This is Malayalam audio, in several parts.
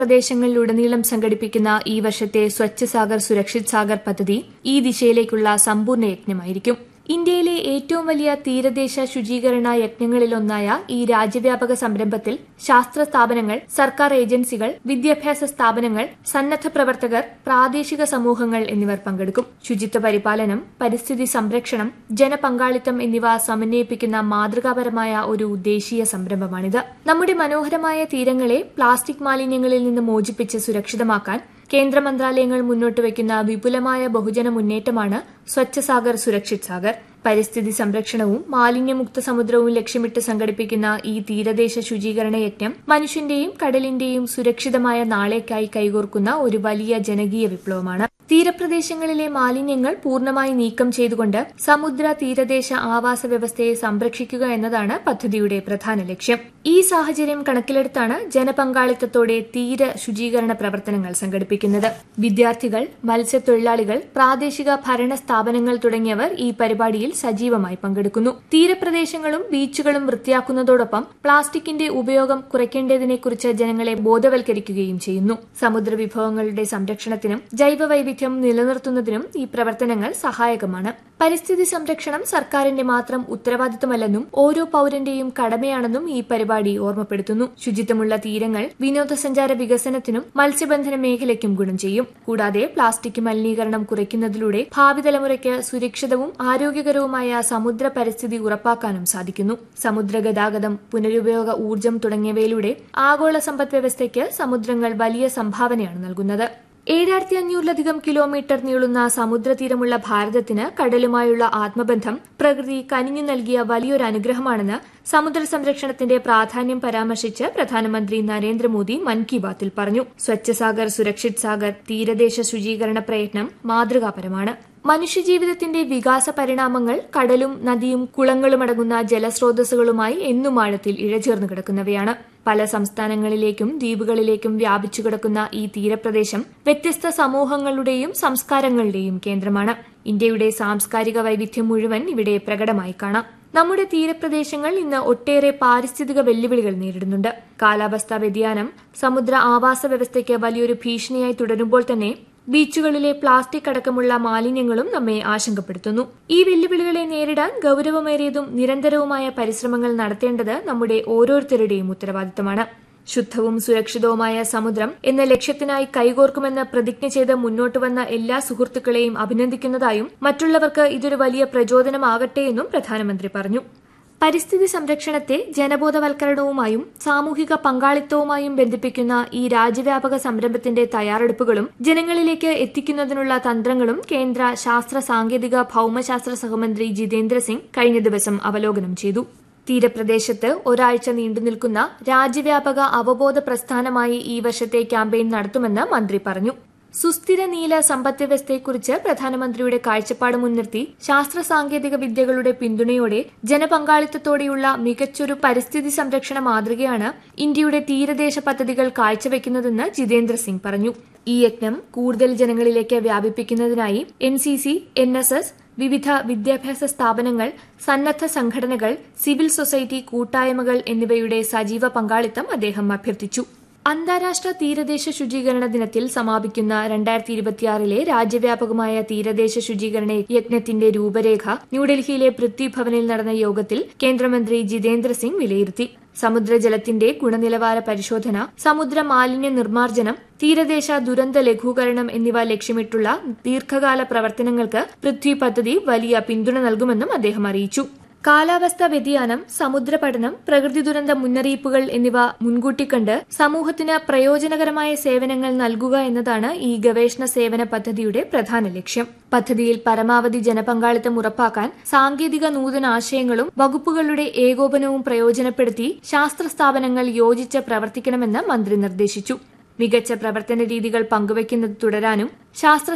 പ്രദേശങ്ങളിലുടനീളം സംഘടിപ്പിക്കുന്ന ഈ വർഷത്തെ സ്വച്ഛ് സാഗർ സുരക്ഷിത് സാഗർ പദ്ധതി ഈ ദിശയിലേക്കുള്ള സമ്പൂർണ്ണ യജ്ഞമായിരിക്കും ഇന്ത്യയിലെ ഏറ്റവും വലിയ തീരദേശ ശുചീകരണ യജ്ഞങ്ങളിലൊന്നായ ഈ രാജ്യവ്യാപക സംരംഭത്തിൽ ശാസ്ത്ര സ്ഥാപനങ്ങൾ സർക്കാർ ഏജൻസികൾ വിദ്യാഭ്യാസ സ്ഥാപനങ്ങൾ സന്നദ്ധ പ്രവർത്തകർ പ്രാദേശിക സമൂഹങ്ങൾ എന്നിവർ പങ്കെടുക്കും ശുചിത്വ പരിപാലനം പരിസ്ഥിതി സംരക്ഷണം ജനപങ്കാളിത്തം എന്നിവ സമന്വയിപ്പിക്കുന്ന മാതൃകാപരമായ ഒരു ദേശീയ സംരംഭമാണിത് നമ്മുടെ മനോഹരമായ തീരങ്ങളെ പ്ലാസ്റ്റിക് മാലിന്യങ്ങളിൽ നിന്ന് മോചിപ്പിച്ച് സുരക്ഷിതമാക്കാൻ കേന്ദ്ര മന്ത്രാലയങ്ങൾ മുന്നോട്ട് വയ്ക്കുന്ന വിപുലമായ ബഹുജന മുന്നേറ്റമാണ് സ്വച്ഛ സാഗർ സുരക്ഷിത് സാഗർ പരിസ്ഥിതി സംരക്ഷണവും മാലിന്യമുക്ത സമുദ്രവും ലക്ഷ്യമിട്ട് സംഘടിപ്പിക്കുന്ന ഈ തീരദേശ ശുചീകരണ യജ്ഞം മനുഷ്യന്റെയും കടലിന്റെയും സുരക്ഷിതമായ നാളേക്കായി കൈകോർക്കുന്ന ഒരു വലിയ ജനകീയ വിപ്ലവമാണ് തീരപ്രദേശങ്ങളിലെ മാലിന്യങ്ങൾ പൂർണ്ണമായി നീക്കം ചെയ്തുകൊണ്ട് സമുദ്ര തീരദേശ ആവാസ വ്യവസ്ഥയെ സംരക്ഷിക്കുക എന്നതാണ് പദ്ധതിയുടെ പ്രധാന ലക്ഷ്യം ഈ സാഹചര്യം കണക്കിലെടുത്താണ് ജനപങ്കാളിത്തത്തോടെ തീര ശുചീകരണ പ്രവർത്തനങ്ങൾ സംഘടിപ്പിക്കുന്നത് വിദ്യാർത്ഥികൾ മത്സ്യത്തൊഴിലാളികൾ പ്രാദേശിക ഭരണ സ്ഥാപനങ്ങൾ തുടങ്ങിയവർ ഈ പരിപാടിയിൽ സജീവമായി പങ്കെടുക്കുന്നു തീരപ്രദേശങ്ങളും ബീച്ചുകളും വൃത്തിയാക്കുന്നതോടൊപ്പം പ്ലാസ്റ്റിക്കിന്റെ ഉപയോഗം കുറയ്ക്കേണ്ടതിനെക്കുറിച്ച് ജനങ്ങളെ ബോധവൽക്കരിക്കുകയും ചെയ്യുന്നു സമുദ്ര വിഭവങ്ങളുടെ സംരക്ഷണത്തിനും ജൈവവൈവിധ്യം നിലനിർത്തുന്നതിനും ഈ പ്രവർത്തനങ്ങൾ സഹായകമാണ് പരിസ്ഥിതി സംരക്ഷണം സർക്കാരിന്റെ മാത്രം ഉത്തരവാദിത്തമല്ലെന്നും ഓരോ പൌരന്റെയും കടമയാണെന്നും ഈ പരിപാടി ഓർമ്മപ്പെടുത്തുന്നു ശുചിത്വമുള്ള തീരങ്ങൾ വിനോദസഞ്ചാര വികസനത്തിനും മത്സ്യബന്ധന മേഖലയ്ക്കും ഗുണം ചെയ്യും കൂടാതെ പ്ലാസ്റ്റിക് മലിനീകരണം കുറയ്ക്കുന്നതിലൂടെ ഭാവി തലമുറയ്ക്ക് സുരക്ഷിതവും ആരോഗ്യകരവുമായ സമുദ്ര പരിസ്ഥിതി ഉറപ്പാക്കാനും സാധിക്കുന്നു സമുദ്ര ഗതാഗതം പുനരുപയോഗ ഊർജ്ജം തുടങ്ങിയവയിലൂടെ ആഗോള സമ്പദ് വ്യവസ്ഥയ്ക്ക് സമുദ്രങ്ങൾ വലിയ സംഭാവനയാണ് നൽകുന്നത് ഏഴായിരത്തി അഞ്ഞൂറിലധികം കിലോമീറ്റർ നീളുന്ന സമുദ്രതീരമുള്ള ഭാരതത്തിന് കടലുമായുള്ള ആത്മബന്ധം പ്രകൃതി കനിഞ്ഞു നൽകിയ വലിയൊരു അനുഗ്രഹമാണെന്ന് സമുദ്ര സംരക്ഷണത്തിന്റെ പ്രാധാന്യം പരാമർശിച്ച് പ്രധാനമന്ത്രി നരേന്ദ്രമോദി മൻ കി ബാത്തിൽ പറഞ്ഞു സ്വച്ഛ സാഗർ സുരക്ഷിത് സാഗർ തീരദേശ ശുചീകരണ പ്രയത്നം മാതൃകാപരമാണ് മനുഷ്യജീവിതത്തിന്റെ വികാസ പരിണാമങ്ങൾ കടലും നദിയും കുളങ്ങളുമടങ്ങുന്ന ജലസ്രോതസ്സുകളുമായി എന്നും ആഴത്തിൽ ഇഴചേർന്നു കിടക്കുന്നവയാണ് പല സംസ്ഥാനങ്ങളിലേക്കും ദ്വീപുകളിലേക്കും വ്യാപിച്ചു കിടക്കുന്ന ഈ തീരപ്രദേശം വ്യത്യസ്ത സമൂഹങ്ങളുടെയും സംസ്കാരങ്ങളുടെയും കേന്ദ്രമാണ് ഇന്ത്യയുടെ സാംസ്കാരിക വൈവിധ്യം മുഴുവൻ ഇവിടെ പ്രകടമായി കാണാം നമ്മുടെ തീരപ്രദേശങ്ങൾ ഇന്ന് ഒട്ടേറെ പാരിസ്ഥിതിക വെല്ലുവിളികൾ നേരിടുന്നുണ്ട് കാലാവസ്ഥാ വ്യതിയാനം സമുദ്ര ആവാസ വ്യവസ്ഥയ്ക്ക് വലിയൊരു ഭീഷണിയായി തുടരുമ്പോൾ തന്നെ ബീച്ചുകളിലെ പ്ലാസ്റ്റിക് അടക്കമുള്ള മാലിന്യങ്ങളും നമ്മെ ആശങ്കപ്പെടുത്തുന്നു ഈ വെല്ലുവിളികളെ നേരിടാൻ ഗൌരവമേറിയതും നിരന്തരവുമായ പരിശ്രമങ്ങൾ നടത്തേണ്ടത് നമ്മുടെ ഓരോരുത്തരുടെയും ഉത്തരവാദിത്തമാണ് ശുദ്ധവും സുരക്ഷിതവുമായ സമുദ്രം എന്ന ലക്ഷ്യത്തിനായി കൈകോർക്കുമെന്ന് പ്രതിജ്ഞ ചെയ്ത് മുന്നോട്ട് വന്ന എല്ലാ സുഹൃത്തുക്കളെയും അഭിനന്ദിക്കുന്നതായും മറ്റുള്ളവർക്ക് ഇതൊരു വലിയ പ്രചോദനമാകട്ടെയെന്നും പ്രധാനമന്ത്രി പറഞ്ഞു പരിസ്ഥിതി സംരക്ഷണത്തെ ജനബോധവൽക്കരണവുമായും സാമൂഹിക പങ്കാളിത്തവുമായും ബന്ധിപ്പിക്കുന്ന ഈ രാജ്യവ്യാപക സംരംഭത്തിന്റെ തയ്യാറെടുപ്പുകളും ജനങ്ങളിലേക്ക് എത്തിക്കുന്നതിനുള്ള തന്ത്രങ്ങളും കേന്ദ്ര ശാസ്ത്ര സാങ്കേതിക ഭൌമശാസ്ത്ര സഹമന്ത്രി ജിതേന്ദ്ര സിംഗ് കഴിഞ്ഞ ദിവസം അവലോകനം ചെയ്തു തീരപ്രദേശത്ത് ഒരാഴ്ച നീണ്ടുനിൽക്കുന്ന രാജ്യവ്യാപക അവബോധ പ്രസ്ഥാനമായി ഈ വർഷത്തെ ക്യാമ്പയിൻ നടത്തുമെന്ന് മന്ത്രി പറഞ്ഞു സുസ്ഥിര നീല സമ്പദ്വ്യവസ്ഥയെക്കുറിച്ച് പ്രധാനമന്ത്രിയുടെ കാഴ്ചപ്പാട് മുൻനിർത്തി ശാസ്ത്ര സാങ്കേതിക വിദ്യകളുടെ പിന്തുണയോടെ ജനപങ്കാളിത്തത്തോടെയുള്ള മികച്ചൊരു പരിസ്ഥിതി സംരക്ഷണ മാതൃകയാണ് ഇന്ത്യയുടെ തീരദേശ പദ്ധതികൾ കാഴ്ചവെക്കുന്നതെന്ന് ജിതേന്ദ്ര സിംഗ് പറഞ്ഞു ഈ യജ്ഞം കൂടുതൽ ജനങ്ങളിലേക്ക് വ്യാപിപ്പിക്കുന്നതിനായി N C C N S S വിവിധ വിദ്യാഭ്യാസ സ്ഥാപനങ്ങൾ സന്നദ്ധ സംഘടനകൾ സിവിൽ സൊസൈറ്റി കൂട്ടായ്മകൾ എന്നിവയുടെ സജീവ പങ്കാളിത്തം അദ്ദേഹം അഭ്യർത്ഥിച്ചു അന്താരാഷ്ട്ര തീരദേശ ശുചീകരണ ദിനത്തിൽ സമാപിക്കുന്ന രണ്ടായിരത്തി ഇരുപത്തിയാറിലെ രാജ്യവ്യാപകമായ തീരദേശ ശുചീകരണ യജ്ഞത്തിന്റെ രൂപരേഖ ന്യൂഡൽഹിയിലെ പൃഥ്വി ഭവനിൽ നടന്ന യോഗത്തിൽ കേന്ദ്രമന്ത്രി ജിതേന്ദ്ര സിംഗ് വിലയിരുത്തി സമുദ്രജലത്തിന്റെ ഗുണനിലവാര പരിശോധന സമുദ്ര മാലിന്യ നിർമ്മാർജ്ജനം തീരദേശ ദുരന്ത ലഘൂകരണം എന്നിവ ലക്ഷ്യമിട്ടുള്ള ദീർഘകാല പ്രവർത്തനങ്ങൾക്ക് പൃഥ്വി പദ്ധതി വലിയ പിന്തുണ നൽകുമെന്നും അദ്ദേഹം അറിയിച്ചു കാലാവസ്ഥാ വ്യതിയാനം സമുദ്ര പഠനം പ്രകൃതി ദുരന്ത മുന്നറിയിപ്പുകൾ എന്നിവ മുൻകൂട്ടി കണ്ട് സമൂഹത്തിന് പ്രയോജനകരമായ സേവനങ്ങൾ നൽകുക എന്നതാണ് ഈ ഗവേഷണ സേവന പദ്ധതിയുടെ പ്രധാന ലക്ഷ്യം പദ്ധതിയിൽ പരമാവധി ജനപങ്കാളിത്തം ഉറപ്പാക്കാൻ സാങ്കേതിക നൂതനാശയങ്ങളും വകുപ്പുകളുടെ ഏകോപനവും പ്രയോജനപ്പെടുത്തി ശാസ്ത്ര സ്ഥാപനങ്ങൾ യോജിച്ച് പ്രവർത്തിക്കണമെന്ന് മന്ത്രി നിർദ്ദേശിച്ചു മികച്ച പ്രവർത്തന രീതികൾ പങ്കുവയ്ക്കുന്നത് തുടരാനും ശാസ്ത്ര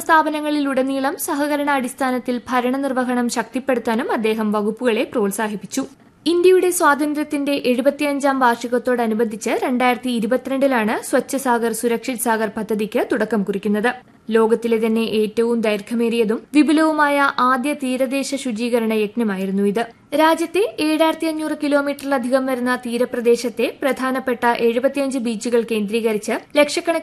സ്ഥാപനങ്ങളിലുടനീളം സഹകരണ അടിസ്ഥാനത്തിൽ ഭരണനിർവഹണം ശക്തിപ്പെടുത്താനും അദ്ദേഹം വകുപ്പുകളെ പ്രോത്സാഹിപ്പിച്ചു ഇന്ത്യയുടെ സ്വാതന്ത്ര്യത്തിന്റെ എഴുപത്തിയഞ്ചാം വാർഷികത്തോടനുബന്ധിച്ച് രണ്ടായിരത്തി ഇരുപത്തിരണ്ടിലാണ് സ്വച്ഛ് സാഗർ സുരക്ഷിത് സാഗർ പദ്ധതിക്ക് തുടക്കം കുറിക്കുന്നത് ലോകത്തിലെ തന്നെ ഏറ്റവും ദൈർഘ്യമേറിയതും വിപുലവുമായ ആദ്യ തീരദേശ ശുചീകരണ യജ്ഞമായിരുന്നു ഇത് രാജ്യത്തെ ഏഴായിരത്തി അഞ്ഞൂറ് കിലോമീറ്ററിലധികം വരുന്ന തീരപ്രദേശത്തെ പ്രധാനപ്പെട്ട എഴുപത്തിയഞ്ച് ബീച്ചുകൾ കേന്ദ്രീകരിച്ച് ലക്ഷക്കണക്കിന്